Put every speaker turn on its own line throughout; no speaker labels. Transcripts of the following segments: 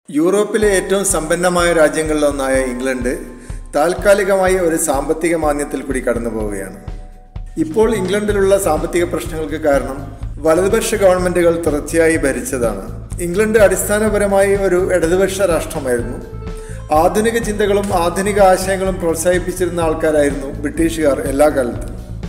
യൂറോപ്പിലെ ഏറ്റവും സമ്പന്നമായ രാജ്യങ്ങളിലൊന്നായ ഇംഗ്ലണ്ട് താൽക്കാലികമായി ഒരു സാമ്പത്തിക മാന്ദ്യത്തിൽ കൂടി കടന്നു പോവുകയാണ് ഇപ്പോൾ ഇംഗ്ലണ്ടിലുള്ള സാമ്പത്തിക പ്രശ്നങ്ങൾക്ക് കാരണം വലതുപക്ഷ ഗവൺമെന്റുകൾ തുടർച്ചയായി ഭരിച്ചതാണ് ഇംഗ്ലണ്ട് അടിസ്ഥാനപരമായി ഒരു ഇടതുപക്ഷ രാഷ്ട്രമായിരുന്നു ആധുനിക ചിന്തകളും ആധുനിക ആശയങ്ങളും പ്രോത്സാഹിപ്പിച്ചിരുന്ന ആൾക്കാരായിരുന്നു ബ്രിട്ടീഷുകാർ എല്ലാ കാലത്തും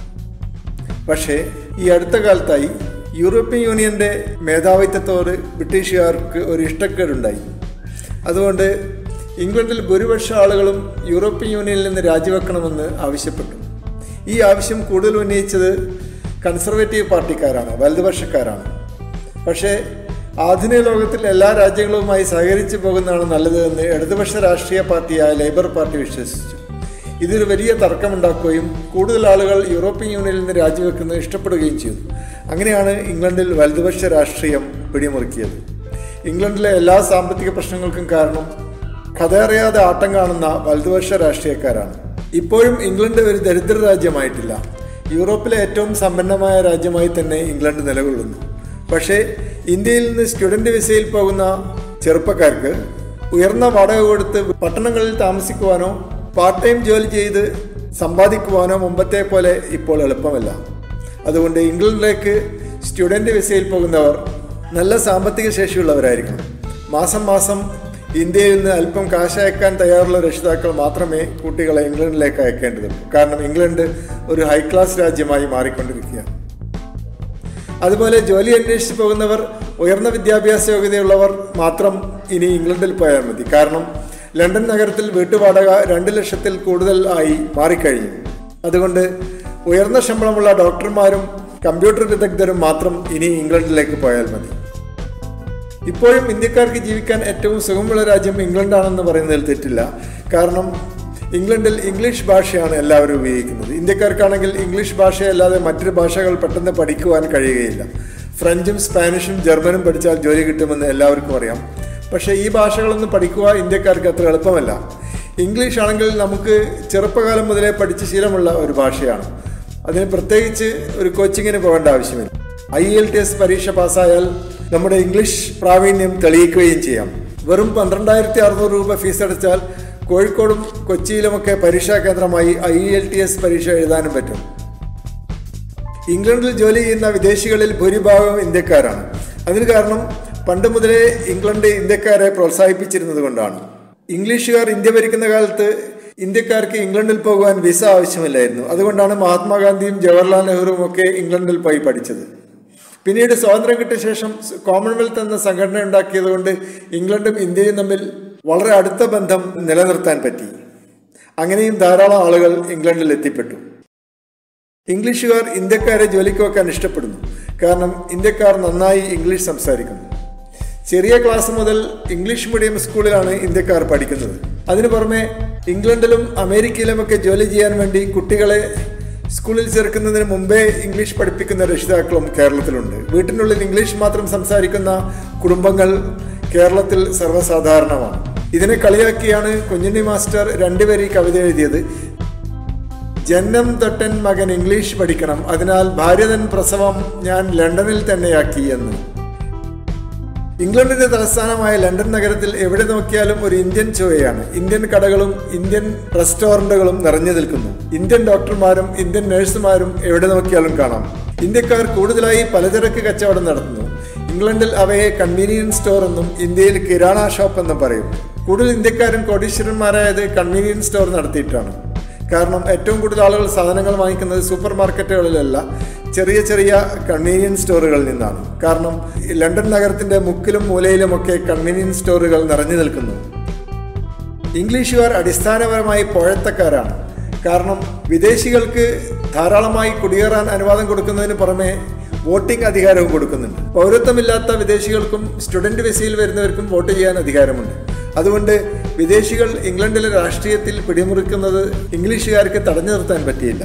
പക്ഷേ ഈ അടുത്ത കാലത്തായി യൂറോപ്യൻ യൂണിയന്റെ മേധാവിത്വത്തോട് ബ്രിട്ടീഷുകാർക്ക് ഒരു ഇഷ്ടക്കേടുണ്ടായി അതുകൊണ്ട് ഇംഗ്ലണ്ടിൽ ഭൂരിപക്ഷ ആളുകളും യൂറോപ്യൻ യൂണിയനിൽ നിന്ന് രാജിവെക്കണമെന്ന് ആവശ്യപ്പെട്ടു ഈ ആവശ്യം കൂടുതൽ ഉന്നയിച്ചത് കൺസർവേറ്റീവ് പാർട്ടിക്കാരാണ് വലതുപക്ഷക്കാരാണ് പക്ഷേ ആധുനിക ലോകത്തിൽ എല്ലാ രാജ്യങ്ങളുമായി സഹകരിച്ചു പോകുന്നതാണ് നല്ലത് എന്ന് ഇടതുപക്ഷ രാഷ്ട്രീയ പാർട്ടിയായ ലേബർ പാർട്ടി വിശ്വസിച്ചു ഇതൊരു വലിയ തർക്കമുണ്ടാക്കുകയും കൂടുതൽ ആളുകൾ യൂറോപ്യൻ യൂണിയനിൽ നിന്ന് രാജിവെക്കുന്നത് ഇഷ്ടപ്പെടുകയും ചെയ്തു അങ്ങനെയാണ് ഇംഗ്ലണ്ടിൽ വലതുപക്ഷ രാഷ്ട്രീയം പിടിമുറുക്കിയത് ഇംഗ്ലണ്ടിലെ എല്ലാ സാമ്പത്തിക പ്രശ്നങ്ങൾക്കും കാരണം കഥയറിയാതെ ആട്ടം കാണുന്ന വലതുപക്ഷ രാഷ്ട്രീയക്കാരാണ് ഇപ്പോഴും ഇംഗ്ലണ്ട് ഒരു ദരിദ്ര രാജ്യമായിട്ടില്ല യൂറോപ്പിലെ ഏറ്റവും സമ്പന്നമായ രാജ്യമായി തന്നെ ഇംഗ്ലണ്ട് നിലകൊള്ളുന്നു പക്ഷേ ഇന്ത്യയിൽ നിന്ന് സ്റ്റുഡന്റ് വിസയിൽ പോകുന്ന ചെറുപ്പക്കാർക്ക് ഉയർന്ന വാടക കൊടുത്ത് പട്ടണങ്ങളിൽ താമസിക്കുവാനോ പാർട്ട് ടൈം ജോലി ചെയ്ത് സമ്പാദിക്കുവാനോ മുമ്പത്തെ പോലെ ഇപ്പോൾ എളുപ്പമല്ല അതുകൊണ്ട് ഇംഗ്ലണ്ടിലേക്ക് സ്റ്റുഡന്റ് വിസയിൽ പോകുന്നവർ നല്ല സാമ്പത്തിക ശേഷിയുള്ളവരായിരിക്കണം മാസം മാസം ഇന്ത്യയിൽ നിന്ന് അല്പം കാശ് അയക്കാൻ തയ്യാറുള്ള രക്ഷിതാക്കൾ മാത്രമേ കുട്ടികളെ ഇംഗ്ലണ്ടിലേക്ക് അയക്കേണ്ടതുള്ളൂ കാരണം ഇംഗ്ലണ്ട് ഒരു ഹൈ ക്ലാസ് രാജ്യമായി മാറിക്കൊണ്ടിരിക്കുകയാണ് അതുപോലെ ജോലി അന്വേഷിച്ച് പോകുന്നവർ ഉയർന്ന വിദ്യാഭ്യാസ യോഗ്യതയുള്ളവർ മാത്രം ഇനി ഇംഗ്ലണ്ടിൽ പോയാൽ മതി കാരണം ലണ്ടൻ നഗരത്തിൽ വീട്ടുവാടക രണ്ട് ലക്ഷത്തിൽ കൂടുതൽ ആയി മാറിക്കഴിഞ്ഞു അതുകൊണ്ട് ഉയർന്ന ശമ്പളമുള്ള ഡോക്ടർമാരും കമ്പ്യൂട്ടർ വിദഗ്ധരും മാത്രം ഇനി ഇംഗ്ലണ്ടിലേക്ക് പോയാൽ മതി ഇപ്പോഴും ഇന്ത്യക്കാർക്ക് ജീവിക്കാൻ ഏറ്റവും സുഖമുള്ള രാജ്യം ഇംഗ്ലണ്ടാണെന്ന് പറയുന്നതിൽ തെറ്റില്ല കാരണം ഇംഗ്ലണ്ടിൽ ഇംഗ്ലീഷ് ഭാഷയാണ് എല്ലാവരും ഉപയോഗിക്കുന്നത് ഇന്ത്യക്കാർക്കാണെങ്കിൽ ഇംഗ്ലീഷ് ഭാഷയല്ലാതെ മറ്റൊരു ഭാഷകൾ പെട്ടെന്ന് പഠിക്കുവാൻ കഴിയുകയില്ല ഫ്രഞ്ചും സ്പാനിഷും ജർമ്മനും പഠിച്ചാൽ ജോലി കിട്ടുമെന്ന് എല്ലാവർക്കും അറിയാം പക്ഷേ ഈ ഭാഷകളൊന്നും പഠിക്കുക ഇന്ത്യക്കാർക്ക് അത്ര എളുപ്പമല്ല ഇംഗ്ലീഷ് ആണെങ്കിൽ നമുക്ക് ചെറുപ്പകാലം മുതലേ പഠിച്ച് ശീലമുള്ള ഒരു ഭാഷയാണ് അതിന് പ്രത്യേകിച്ച് ഒരു കോച്ചിങ്ങിന് പോകേണ്ട ആവശ്യമില്ല ഐ എൽ ടി എസ് പരീക്ഷ പാസ്സായാൽ നമ്മുടെ ഇംഗ്ലീഷ് പ്രാവീണ്യം തെളിയിക്കുകയും ചെയ്യാം വെറും പന്ത്രണ്ടായിരത്തി അറുന്നൂറ് രൂപ ഫീസ് അടച്ചാൽ കോഴിക്കോടും കൊച്ചിയിലുമൊക്കെ പരീക്ഷാ കേന്ദ്രമായി ഐ എൽ ടി എസ് പരീക്ഷ എഴുതാനും പറ്റും ഇംഗ്ലണ്ടിൽ ജോലി ചെയ്യുന്ന വിദേശികളിൽ ഭൂരിഭാഗം ഇന്ത്യക്കാരാണ് അതിന് കാരണം പണ്ട് മുതലേ ഇംഗ്ലണ്ട് ഇന്ത്യക്കാരെ പ്രോത്സാഹിപ്പിച്ചിരുന്നത് കൊണ്ടാണ് ഇംഗ്ലീഷുകാർ ഇന്ത്യ ഭരിക്കുന്ന കാലത്ത് ഇന്ത്യക്കാർക്ക് ഇംഗ്ലണ്ടിൽ പോകുവാൻ വിസ ആവശ്യമില്ലായിരുന്നു അതുകൊണ്ടാണ് മഹാത്മാഗാന്ധിയും ജവഹർലാൽ നെഹ്റുവും ഒക്കെ ഇംഗ്ലണ്ടിൽ പോയി പഠിച്ചത് പിന്നീട് സ്വാതന്ത്ര്യം കിട്ടിയ ശേഷം കോമൺവെൽത്ത് എന്ന സംഘടന ഉണ്ടാക്കിയതുകൊണ്ട് ഇംഗ്ലണ്ടും ഇന്ത്യയും തമ്മിൽ വളരെ അടുത്ത ബന്ധം നിലനിർത്താൻ പറ്റി അങ്ങനെയും ധാരാളം ആളുകൾ ഇംഗ്ലണ്ടിൽ എത്തിപ്പെട്ടു ഇംഗ്ലീഷുകാർ ഇന്ത്യക്കാരെ ജോലിക്ക് വെക്കാൻ ഇഷ്ടപ്പെടുന്നു കാരണം ഇന്ത്യക്കാർ നന്നായി ഇംഗ്ലീഷ് സംസാരിക്കുന്നു ചെറിയ ക്ലാസ് മുതൽ ഇംഗ്ലീഷ് മീഡിയം സ്കൂളിലാണ് ഇന്ത്യക്കാർ പഠിക്കുന്നത് അതിനു പുറമെ ഇംഗ്ലണ്ടിലും അമേരിക്കയിലുമൊക്കെ ജോലി ചെയ്യാൻ വേണ്ടി കുട്ടികളെ സ്കൂളിൽ ചേർക്കുന്നതിന് മുമ്പേ ഇംഗ്ലീഷ് പഠിപ്പിക്കുന്ന രക്ഷിതാക്കളും കേരളത്തിലുണ്ട് വീട്ടിനുള്ളിൽ ഇംഗ്ലീഷ് മാത്രം സംസാരിക്കുന്ന കുടുംബങ്ങൾ കേരളത്തിൽ സർവ്വസാധാരണമാണ് ഇതിനെ കളിയാക്കിയാണ് കുഞ്ഞുണ്ണി മാസ്റ്റർ രണ്ടുപേരി കവിത എഴുതിയത് ജന്മം തൊട്ടൻ മകൻ ഇംഗ്ലീഷ് പഠിക്കണം അതിനാൽ ഭാര്യതൻ പ്രസവം ഞാൻ ലണ്ടനിൽ തന്നെയാക്കി എന്ന് ഇംഗ്ലണ്ടിന്റെ തലസ്ഥാനമായ ലണ്ടൻ നഗരത്തിൽ എവിടെ നോക്കിയാലും ഒരു ഇന്ത്യൻ ചുവയാണ് ഇന്ത്യൻ കടകളും ഇന്ത്യൻ റെസ്റ്റോറന്റുകളും നിറഞ്ഞു നിൽക്കുന്നു ഇന്ത്യൻ ഡോക്ടർമാരും ഇന്ത്യൻ നഴ്സുമാരും എവിടെ നോക്കിയാലും കാണാം ഇന്ത്യക്കാർ കൂടുതലായി പലചരക്ക് കച്ചവടം നടത്തുന്നു ഇംഗ്ലണ്ടിൽ അവയെ കൺവീനിയൻസ് സ്റ്റോർ എന്നും ഇന്ത്യയിൽ കിരാണ ഷോപ്പ് എന്നും പറയും കൂടുതൽ ഇന്ത്യക്കാരും കോടീശ്വരന്മാരായത് കൺവീനിയൻസ് സ്റ്റോർ നടത്തിയിട്ടാണ് കാരണം ഏറ്റവും കൂടുതൽ ആളുകൾ സാധനങ്ങൾ വാങ്ങിക്കുന്നത് സൂപ്പർ മാർക്കറ്റുകളിലല്ല ചെറിയ ചെറിയ കൺവീനിയൻസ് സ്റ്റോറുകളിൽ നിന്നാണ് കാരണം ലണ്ടൻ നഗരത്തിന്റെ മുക്കിലും മൂലയിലുമൊക്കെ കൺവീനിയൻസ് സ്റ്റോറുകൾ നിറഞ്ഞു നിൽക്കുന്നു ഇംഗ്ലീഷുകാർ അടിസ്ഥാനപരമായി പോഴത്തക്കാരാണ് കാരണം വിദേശികൾക്ക് ധാരാളമായി കുടിയേറാൻ അനുവാദം കൊടുക്കുന്നതിന് പുറമെ വോട്ടിംഗ് അധികാരവും കൊടുക്കുന്നുണ്ട് പൗരത്വമില്ലാത്ത വിദേശികൾക്കും സ്റ്റുഡന്റ് വിസയിൽ വരുന്നവർക്കും വോട്ട് ചെയ്യാൻ അധികാരമുണ്ട് അതുകൊണ്ട് വിദേശികൾ ഇംഗ്ലണ്ടിലെ രാഷ്ട്രീയത്തിൽ പിടിമുറുക്കുന്നത് ഇംഗ്ലീഷുകാർക്ക് തടഞ്ഞു നിർത്താൻ പറ്റിയില്ല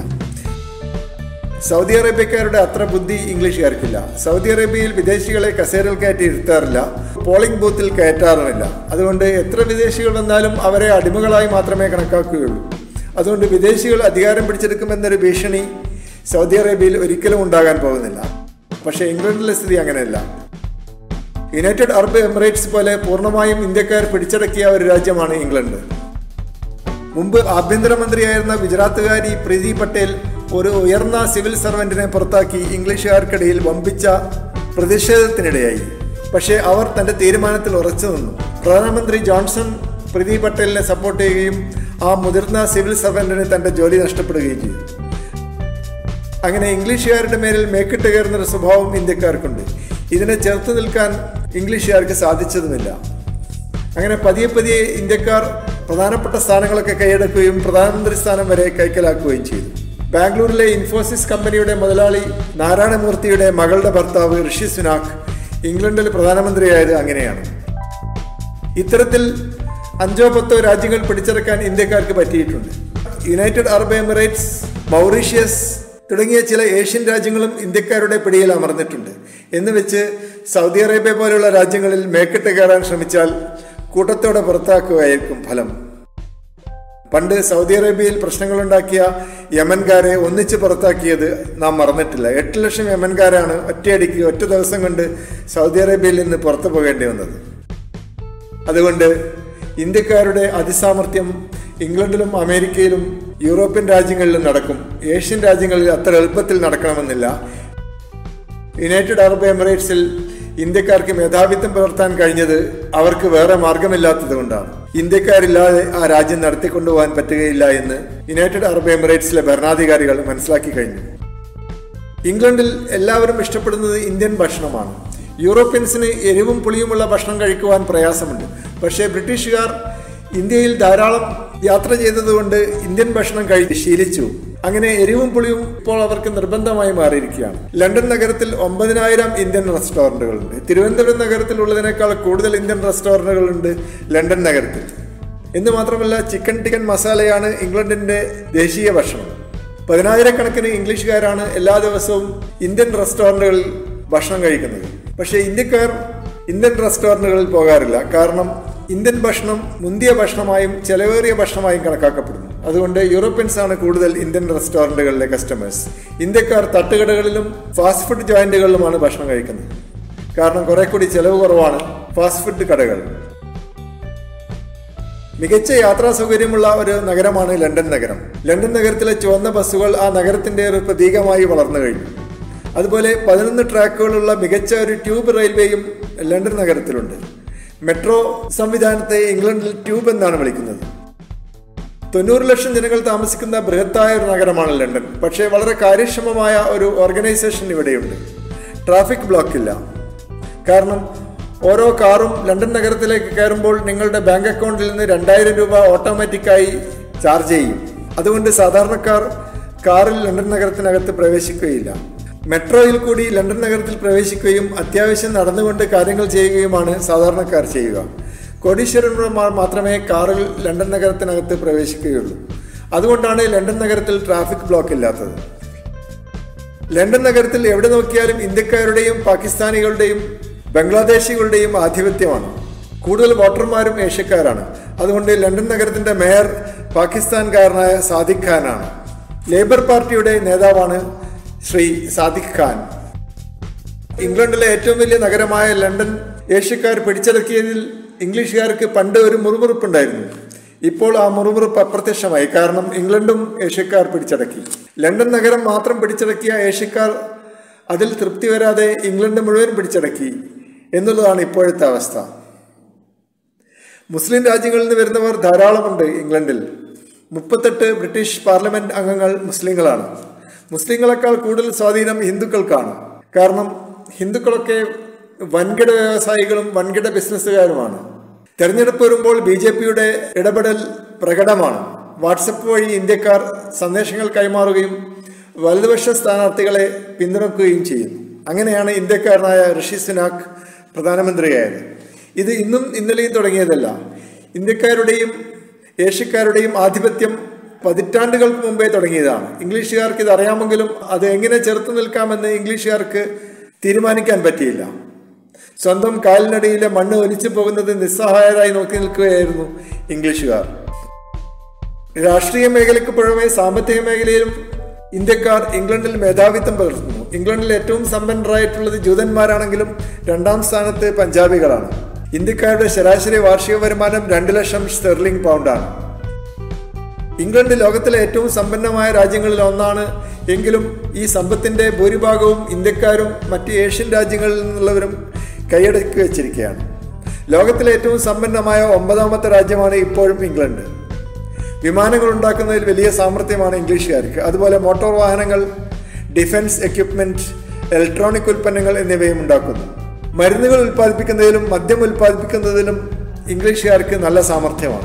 സൗദി അറേബ്യക്കാരുടെ അത്ര ബുദ്ധി ഇംഗ്ലീഷുകാർക്കില്ല സൗദി അറേബ്യയിൽ വിദേശികളെ കസേരയിൽ കയറ്റി ഇരുത്താറില്ല പോളിംഗ് ബൂത്തിൽ കയറ്റാറുമില്ല അതുകൊണ്ട് എത്ര വിദേശികൾ വന്നാലും അവരെ അടിമകളായി മാത്രമേ കണക്കാക്കുകയുള്ളൂ അതുകൊണ്ട് വിദേശികൾ അധികാരം പിടിച്ചെടുക്കുമെന്നൊരു ഭീഷണി സൗദി അറേബ്യയിൽ ഒരിക്കലും ഉണ്ടാകാൻ പോകുന്നില്ല പക്ഷേ ഇംഗ്ലണ്ടിലെ സ്ഥിതി അങ്ങനെയല്ല യുണൈറ്റഡ് അറബ് എമിറേറ്റ്സ് പോലെ പൂർണ്ണമായും ഇന്ത്യക്കാർ പിടിച്ചടക്കിയ ഒരു രാജ്യമാണ് ഇംഗ്ലണ്ട് മുമ്പ് ആഭ്യന്തരമന്ത്രിയായിരുന്ന ഗുജറാത്തുകാരി പ്രീതി പട്ടേൽ ഒരു ഉയർന്ന സിവിൽ സർവന്റിനെ പുറത്താക്കി ഇംഗ്ലീഷുകാർക്കിടയിൽ വമ്പിച്ച പ്രതിഷേധത്തിനിടയായി പക്ഷേ അവർ തന്റെ തീരുമാനത്തിൽ ഉറച്ചു നിന്നു പ്രധാനമന്ത്രി ജോൺസൺ പ്രീതി പട്ടേലിനെ സപ്പോർട്ട് ചെയ്യുകയും ആ മുതിർന്ന സിവിൽ സർവന്റിന് തന്റെ ജോലി നഷ്ടപ്പെടുകയും ചെയ്തു അങ്ങനെ ഇംഗ്ലീഷുകാരുടെ മേലിൽ മേക്കിട്ട് കയറുന്ന ഒരു സ്വഭാവം ഇന്ത്യക്കാർക്കുണ്ട് ഇതിനെ ചെറുത്തു നിൽക്കാൻ ഇംഗ്ലീഷുകാർക്ക് സാധിച്ചതുമില്ല അങ്ങനെ പതിയെ പതിയെ ഇന്ത്യക്കാർ പ്രധാനപ്പെട്ട സ്ഥാനങ്ങളൊക്കെ കൈയടക്കുകയും പ്രധാനമന്ത്രി സ്ഥാനം വരെ കൈക്കലാക്കുകയും ചെയ്തു ബാംഗ്ലൂരിലെ ഇൻഫോസിസ് കമ്പനിയുടെ മുതലാളി നാരായണമൂർത്തിയുടെ മകളുടെ ഭർത്താവ് ഋഷി സുനാഖ് ഇംഗ്ലണ്ടിൽ പ്രധാനമന്ത്രിയായത് അങ്ങനെയാണ് ഇത്തരത്തിൽ അഞ്ചോ പത്തോ രാജ്യങ്ങൾ പിടിച്ചെടുക്കാൻ ഇന്ത്യക്കാർക്ക് പറ്റിയിട്ടുണ്ട് യുണൈറ്റഡ് അറബ് എമിറേറ്റ്സ് മൗറീഷ്യസ് തുടങ്ങിയ ചില ഏഷ്യൻ രാജ്യങ്ങളും ഇന്ത്യക്കാരുടെ പിടിയിൽ അമർന്നിട്ടുണ്ട് എന്ന് വെച്ച് സൗദി അറേബ്യ പോലെയുള്ള രാജ്യങ്ങളിൽ മേക്കിട്ട് കയറാൻ ശ്രമിച്ചാൽ കൂട്ടത്തോടെ പുറത്താക്കുകയായിരിക്കും ഫലം പണ്ട് സൗദി അറേബ്യയിൽ പ്രശ്നങ്ങളുണ്ടാക്കിയ യമൻകാരെ ഒന്നിച്ച് പുറത്താക്കിയത് നാം മറന്നിട്ടില്ല എട്ട് ലക്ഷം യമൻകാരാണ് ഒറ്റയടിക്ക് ഒറ്റ ദിവസം കൊണ്ട് സൗദി അറേബ്യയിൽ നിന്ന് പുറത്തു പോകേണ്ടി വന്നത് അതുകൊണ്ട് ഇന്ത്യക്കാരുടെ അതിസാമർഥ്യം ഇംഗ്ലണ്ടിലും അമേരിക്കയിലും യൂറോപ്യൻ രാജ്യങ്ങളിലും നടക്കും ഏഷ്യൻ രാജ്യങ്ങളിൽ അത്ര എളുപ്പത്തിൽ നടക്കണമെന്നില്ല യുണൈറ്റഡ് അറബ് എമിറേറ്റ്സിൽ ഇന്ത്യക്കാർക്ക് മേധാവിത്വം പുലർത്താൻ കഴിഞ്ഞത് അവർക്ക് വേറെ മാർഗമില്ലാത്തത് കൊണ്ടാണ് ഇന്ത്യക്കാരില്ലാതെ ആ രാജ്യം നടത്തിക്കൊണ്ടുപോകാൻ പറ്റുകയില്ല എന്ന് യുണൈറ്റഡ് അറബ് എമിറേറ്റ്സിലെ ഭരണാധികാരികൾ മനസ്സിലാക്കി കഴിഞ്ഞു ഇംഗ്ലണ്ടിൽ എല്ലാവരും ഇഷ്ടപ്പെടുന്നത് ഇന്ത്യൻ ഭക്ഷണമാണ് യൂറോപ്യൻസിന് എരിവും പുളിയുമുള്ള ഭക്ഷണം കഴിക്കുവാൻ പ്രയാസമുണ്ട് പക്ഷേ ബ്രിട്ടീഷുകാർ ഇന്ത്യയിൽ ധാരാളം യാത്ര ചെയ്തതുകൊണ്ട് ഇന്ത്യൻ ഭക്ഷണം കഴിച്ച് ശീലിച്ചു അങ്ങനെ എരിവും പുളിയും ഇപ്പോൾ അവർക്ക് നിർബന്ധമായി മാറിയിരിക്കുകയാണ് ലണ്ടൻ നഗരത്തിൽ ഒമ്പതിനായിരം ഇന്ത്യൻ റെസ്റ്റോറൻറ്റുകളുണ്ട് തിരുവനന്തപുരം നഗരത്തിൽ ഉള്ളതിനേക്കാൾ കൂടുതൽ ഇന്ത്യൻ റെസ്റ്റോറൻറ്റുകളുണ്ട് ലണ്ടൻ നഗരത്തിൽ എന്ന് മാത്രമല്ല ചിക്കൻ ടിക്കൻ മസാലയാണ് ഇംഗ്ലണ്ടിന്റെ ദേശീയ ഭക്ഷണം പതിനായിരക്കണക്കിന് ഇംഗ്ലീഷുകാരാണ് എല്ലാ ദിവസവും ഇന്ത്യൻ റെസ്റ്റോറൻറ്റുകളിൽ ഭക്ഷണം കഴിക്കുന്നത് പക്ഷേ ഇന്ത്യക്കാർ ഇന്ത്യൻ റെസ്റ്റോറൻറ്റുകളിൽ പോകാറില്ല കാരണം ഇന്ത്യൻ ഭക്ഷണം മുന്തിയ ഭക്ഷണമായും ചെലവേറിയ ഭക്ഷണമായും കണക്കാക്കപ്പെടുന്നു അതുകൊണ്ട് യൂറോപ്യൻസ് ആണ് കൂടുതൽ ഇന്ത്യൻ റെസ്റ്റോറൻറ്റുകളിലെ കസ്റ്റമേഴ്സ് ഇന്ത്യക്കാർ തട്ടുകടകളിലും ഫാസ്റ്റ് ഫുഡ് ജോയിന്റുകളിലുമാണ് ഭക്ഷണം കഴിക്കുന്നത് കാരണം കുറെ കൂടി ചെലവ് കുറവാണ് ഫാസ്റ്റ് ഫുഡ് കടകൾ മികച്ച യാത്രാ സൗകര്യമുള്ള ഒരു നഗരമാണ് ലണ്ടൻ നഗരം ലണ്ടൻ നഗരത്തിലെ ചുവന്ന ബസ്സുകൾ ആ നഗരത്തിന്റെ ഒരു പ്രതീകമായി വളർന്നു കഴിഞ്ഞു അതുപോലെ പതിനൊന്ന് ട്രാക്കുകളുള്ള മികച്ച ഒരു ട്യൂബ് റെയിൽവേയും ലണ്ടൻ നഗരത്തിലുണ്ട് മെട്രോ സംവിധാനത്തെ ഇംഗ്ലണ്ടിൽ ട്യൂബ് എന്നാണ് വിളിക്കുന്നത് തൊണ്ണൂറ് ലക്ഷം ജനങ്ങൾ താമസിക്കുന്ന ബൃഹത്തായ ഒരു നഗരമാണ് ലണ്ടൻ പക്ഷേ വളരെ കാര്യക്ഷമമായ ഒരു ഓർഗനൈസേഷൻ ഇവിടെയുണ്ട് ട്രാഫിക് ബ്ലോക്ക് ഇല്ല കാരണം ഓരോ കാറും ലണ്ടൻ നഗരത്തിലേക്ക് കയറുമ്പോൾ നിങ്ങളുടെ ബാങ്ക് അക്കൗണ്ടിൽ നിന്ന് രണ്ടായിരം രൂപ ഓട്ടോമാറ്റിക്കായി ചാർജ് ചെയ്യും അതുകൊണ്ട് സാധാരണക്കാർ കാറിൽ ലണ്ടൻ നഗരത്തിനകത്ത് പ്രവേശിക്കുകയില്ല മെട്രോയിൽ കൂടി ലണ്ടൻ നഗരത്തിൽ പ്രവേശിക്കുകയും അത്യാവശ്യം നടന്നുകൊണ്ട് കാര്യങ്ങൾ ചെയ്യുകയുമാണ് സാധാരണക്കാർ ചെയ്യുക കോടീശ്വരന്മാർ മാത്രമേ കാറിൽ ലണ്ടൻ നഗരത്തിനകത്ത് പ്രവേശിക്കുകയുള്ളൂ അതുകൊണ്ടാണ് ലണ്ടൻ നഗരത്തിൽ ട്രാഫിക് ബ്ലോക്ക് ഇല്ലാത്തത് ലണ്ടൻ നഗരത്തിൽ എവിടെ നോക്കിയാലും ഇന്ത്യക്കാരുടെയും പാകിസ്ഥാനികളുടെയും ബംഗ്ലാദേശികളുടെയും ആധിപത്യമാണ് കൂടുതൽ വോട്ടർമാരും ഏഷ്യക്കാരാണ് അതുകൊണ്ട് ലണ്ടൻ നഗരത്തിന്റെ മേയർ പാകിസ്ഥാൻകാരനായ സാദിഖ് ഖാനാണ് ലേബർ പാർട്ടിയുടെ നേതാവാണ് ശ്രീ സാദിഖ് ഖാൻ ഇംഗ്ലണ്ടിലെ ഏറ്റവും വലിയ നഗരമായ ലണ്ടൻ ഏഷ്യക്കാർ പിടിച്ചടക്കിയതിൽ ഇംഗ്ലീഷുകാർക്ക് പണ്ട് ഒരു മുറുമുറുപ്പുണ്ടായിരുന്നു ഇപ്പോൾ ആ മുറുമുറുപ്പ് അപ്രത്യക്ഷമായി കാരണം ഇംഗ്ലണ്ടും ഏഷ്യക്കാർ പിടിച്ചടക്കി ലണ്ടൻ നഗരം മാത്രം പിടിച്ചടക്കിയ ഏഷ്യക്കാർ അതിൽ തൃപ്തി വരാതെ ഇംഗ്ലണ്ട് മുഴുവൻ പിടിച്ചടക്കി എന്നുള്ളതാണ് ഇപ്പോഴത്തെ അവസ്ഥ മുസ്ലിം രാജ്യങ്ങളിൽ നിന്ന് വരുന്നവർ ധാരാളമുണ്ട് ഇംഗ്ലണ്ടിൽ മുപ്പത്തെട്ട് ബ്രിട്ടീഷ് പാർലമെന്റ് അംഗങ്ങൾ മുസ്ലിങ്ങളാണ് മുസ്ലിങ്ങളെക്കാൾ കൂടുതൽ സ്വാധീനം ഹിന്ദുക്കൾക്കാണ് കാരണം ഹിന്ദുക്കളൊക്കെ വൻകിട വ്യവസായികളും വൻകിട ബിസിനസ്സുകാരുമാണ് തെരഞ്ഞെടുപ്പ് വരുമ്പോൾ ബി ജെ പിയുടെ ഇടപെടൽ പ്രകടമാണ് വാട്സപ്പ് വഴി ഇന്ത്യക്കാർ സന്ദേശങ്ങൾ കൈമാറുകയും വലതുപക്ഷ സ്ഥാനാർത്ഥികളെ പിന്തുണക്കുകയും ചെയ്യുന്നു അങ്ങനെയാണ് ഇന്ത്യക്കാരനായ ഋഷി സുനാഖ് പ്രധാനമന്ത്രിയായത് ഇത് ഇന്നും ഇന്നലെയും തുടങ്ങിയതല്ല ഇന്ത്യക്കാരുടെയും ഏഷ്യക്കാരുടെയും ആധിപത്യം പതിറ്റാണ്ടുകൾക്ക് മുമ്പേ തുടങ്ങിയതാണ് ഇംഗ്ലീഷുകാർക്ക് ഇത് അറിയാമെങ്കിലും അത് എങ്ങനെ ചെറുത്തു നിൽക്കാമെന്ന് ഇംഗ്ലീഷുകാർക്ക് തീരുമാനിക്കാൻ പറ്റിയില്ല സ്വന്തം കാലിനടിയിലെ മണ്ണ് ഒലിച്ചു പോകുന്നത് നിസ്സഹായരായി നോക്കി നിൽക്കുകയായിരുന്നു ഇംഗ്ലീഷുകാർ രാഷ്ട്രീയ മേഖലയ്ക്ക് പുറമെ സാമ്പത്തിക മേഖലയിലും ഇന്ത്യക്കാർ ഇംഗ്ലണ്ടിൽ മേധാവിത്വം പുലർത്തുന്നു ഇംഗ്ലണ്ടിൽ ഏറ്റവും സമ്പന്നരായിട്ടുള്ളത് ജൂതന്മാരാണെങ്കിലും രണ്ടാം സ്ഥാനത്ത് പഞ്ചാബികളാണ് ഇന്ത്യക്കാരുടെ ശരാശരി വാർഷിക വരുമാനം രണ്ട് ലക്ഷം സ്റ്റെർലിംഗ് പൗണ്ടാണ് ഇംഗ്ലണ്ട് ലോകത്തിലെ ഏറ്റവും സമ്പന്നമായ രാജ്യങ്ങളിൽ ഒന്നാണ് എങ്കിലും ഈ സമ്പത്തിന്റെ ഭൂരിഭാഗവും ഇന്ത്യക്കാരും മറ്റ് ഏഷ്യൻ രാജ്യങ്ങളിൽ നിന്നുള്ളവരും കൈയടക്കി വെച്ചിരിക്കുകയാണ് ലോകത്തിലെ ഏറ്റവും സമ്പന്നമായ ഒമ്പതാമത്തെ രാജ്യമാണ് ഇപ്പോഴും ഇംഗ്ലണ്ട് വിമാനങ്ങൾ ഉണ്ടാക്കുന്നതിൽ വലിയ സാമർഥ്യമാണ് ഇംഗ്ലീഷുകാർക്ക് അതുപോലെ മോട്ടോർ വാഹനങ്ങൾ ഡിഫൻസ് എക്യുപ്മെന്റ് ഇലക്ട്രോണിക് ഉൽപ്പന്നങ്ങൾ എന്നിവയും ഉണ്ടാക്കുന്നു മരുന്നുകൾ ഉൽപ്പാദിപ്പിക്കുന്നതിലും മദ്യം ഉൽപ്പാദിപ്പിക്കുന്നതിലും ഇംഗ്ലീഷുകാർക്ക് നല്ല സാമർഥ്യമാണ്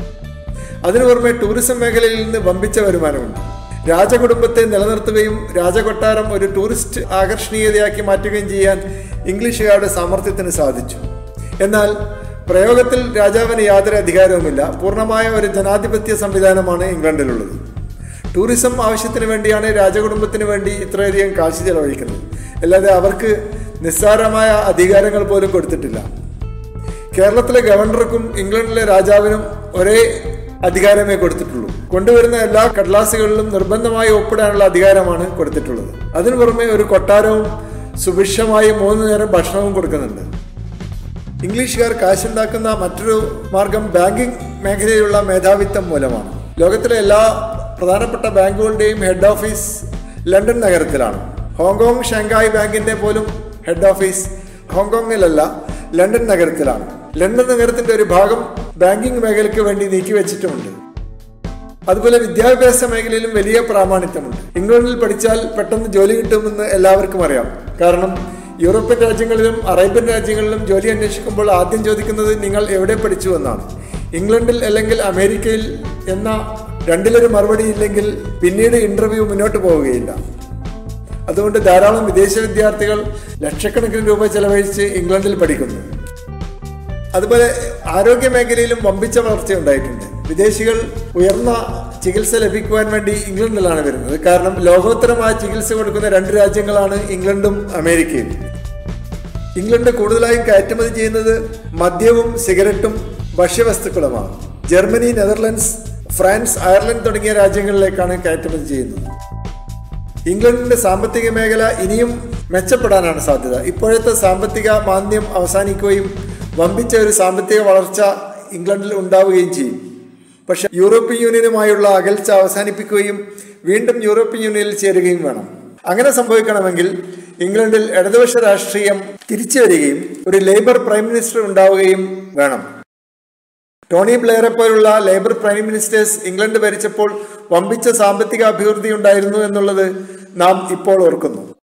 അതിനു പുറമെ ടൂറിസം മേഖലയിൽ നിന്ന് വമ്പിച്ച വരുമാനമുണ്ട് രാജകുടുംബത്തെ നിലനിർത്തുകയും രാജകൊട്ടാരം ഒരു ടൂറിസ്റ്റ് ആകർഷണീയതയാക്കി മാറ്റുകയും ചെയ്യാൻ ഇംഗ്ലീഷുകാരുടെ സാമർഥ്യത്തിന് സാധിച്ചു എന്നാൽ പ്രയോഗത്തിൽ രാജാവിന് യാതൊരു അധികാരവുമില്ല പൂർണ്ണമായ ഒരു ജനാധിപത്യ സംവിധാനമാണ് ഇംഗ്ലണ്ടിലുള്ളത് ടൂറിസം ആവശ്യത്തിന് വേണ്ടിയാണ് രാജകുടുംബത്തിന് വേണ്ടി ഇത്രയധികം കാശ് ചെലവഴിക്കുന്നത് അല്ലാതെ അവർക്ക് നിസ്സാരമായ അധികാരങ്ങൾ പോലും കൊടുത്തിട്ടില്ല കേരളത്തിലെ ഗവർണർക്കും ഇംഗ്ലണ്ടിലെ രാജാവിനും ഒരേ അധികാരമേ കൊടുത്തിട്ടുള്ളൂ കൊണ്ടുവരുന്ന എല്ലാ കടലാസുകളിലും നിർബന്ധമായി ഒപ്പിടാനുള്ള അധികാരമാണ് കൊടുത്തിട്ടുള്ളത് അതിനു പുറമെ ഒരു കൊട്ടാരവും സുഭിക്ഷമായി മൂന്ന് നേരം ഭക്ഷണവും കൊടുക്കുന്നുണ്ട് ഇംഗ്ലീഷുകാർ കാശുണ്ടാക്കുന്ന മറ്റൊരു മാർഗം ബാങ്കിംഗ് മേഖലയിലുള്ള മേധാവിത്വം മൂലമാണ് ലോകത്തിലെ എല്ലാ പ്രധാനപ്പെട്ട ബാങ്കുകളുടെയും ഹെഡ് ഓഫീസ് ലണ്ടൻ നഗരത്തിലാണ് ഹോങ്കോങ് ഷാങ്ഹായ് ബാങ്കിന്റെ പോലും ഹെഡ് ഓഫീസ് ഹോങ്കോങ്ങിലല്ല ലണ്ടൻ നഗരത്തിലാണ് ലണ്ടൻ നഗരത്തിന്റെ ഒരു ഭാഗം ബാങ്കിംഗ് മേഖലയ്ക്ക് വേണ്ടി നീക്കിവെച്ചിട്ടുമുണ്ട് അതുപോലെ വിദ്യാഭ്യാസ മേഖലയിലും വലിയ പ്രാമാണിത്യമുണ്ട് ഇംഗ്ലണ്ടിൽ പഠിച്ചാൽ പെട്ടെന്ന് ജോലി കിട്ടുമെന്ന് എല്ലാവർക്കും അറിയാം കാരണം യൂറോപ്യൻ രാജ്യങ്ങളിലും അറേബ്യൻ രാജ്യങ്ങളിലും ജോലി അന്വേഷിക്കുമ്പോൾ ആദ്യം ചോദിക്കുന്നത് നിങ്ങൾ എവിടെ പഠിച്ചു എന്നാണ് ഇംഗ്ലണ്ടിൽ അല്ലെങ്കിൽ അമേരിക്കയിൽ എന്ന രണ്ടിലൊരു മറുപടി ഇല്ലെങ്കിൽ പിന്നീട് ഇന്റർവ്യൂ മുന്നോട്ട് പോവുകയില്ല അതുകൊണ്ട് ധാരാളം വിദേശ വിദ്യാർത്ഥികൾ ലക്ഷക്കണക്കിന് രൂപ ചെലവഴിച്ച് ഇംഗ്ലണ്ടിൽ പഠിക്കുന്നു അതുപോലെ ആരോഗ്യ മേഖലയിലും വമ്പിച്ച വളർച്ചയുണ്ടായിട്ടുണ്ട് വിദേശികൾ ഉയർന്ന ചികിത്സ ലഭിക്കുവാൻ വേണ്ടി ഇംഗ്ലണ്ടിലാണ് വരുന്നത് കാരണം ലോകോത്തരമായ ചികിത്സ കൊടുക്കുന്ന രണ്ട് രാജ്യങ്ങളാണ് ഇംഗ്ലണ്ടും അമേരിക്കയും ഇംഗ്ലണ്ട് കൂടുതലായും കയറ്റുമതി ചെയ്യുന്നത് മദ്യവും സിഗരറ്റും ഭക്ഷ്യവസ്തുക്കളുമാണ് ജർമ്മനി നെതർലൻഡ്സ് ഫ്രാൻസ് അയർലൻഡ് തുടങ്ങിയ രാജ്യങ്ങളിലേക്കാണ് കയറ്റുമതി ചെയ്യുന്നത് ഇംഗ്ലണ്ടിന്റെ സാമ്പത്തിക മേഖല ഇനിയും മെച്ചപ്പെടാനാണ് സാധ്യത ഇപ്പോഴത്തെ സാമ്പത്തിക മാന്ദ്യം അവസാനിക്കുകയും വമ്പിച്ച ഒരു സാമ്പത്തിക വളർച്ച ഇംഗ്ലണ്ടിൽ ഉണ്ടാവുകയും ചെയ്യും പക്ഷെ യൂറോപ്യൻ യൂണിയനുമായുള്ള അകൽച്ച അവസാനിപ്പിക്കുകയും വീണ്ടും യൂറോപ്യൻ യൂണിയനിൽ ചേരുകയും വേണം അങ്ങനെ സംഭവിക്കണമെങ്കിൽ ഇംഗ്ലണ്ടിൽ ഇടതുപക്ഷ രാഷ്ട്രീയം തിരിച്ചു വരികയും ഒരു ലേബർ പ്രൈം മിനിസ്റ്റർ ഉണ്ടാവുകയും വേണം ടോണി ബ്ലെയറെ പോലുള്ള ലേബർ പ്രൈം മിനിസ്റ്റേഴ്സ് ഇംഗ്ലണ്ട് ഭരിച്ചപ്പോൾ വമ്പിച്ച സാമ്പത്തിക അഭിവൃദ്ധി ഉണ്ടായിരുന്നു എന്നുള്ളത് നാം ഇപ്പോൾ ഓർക്കുന്നു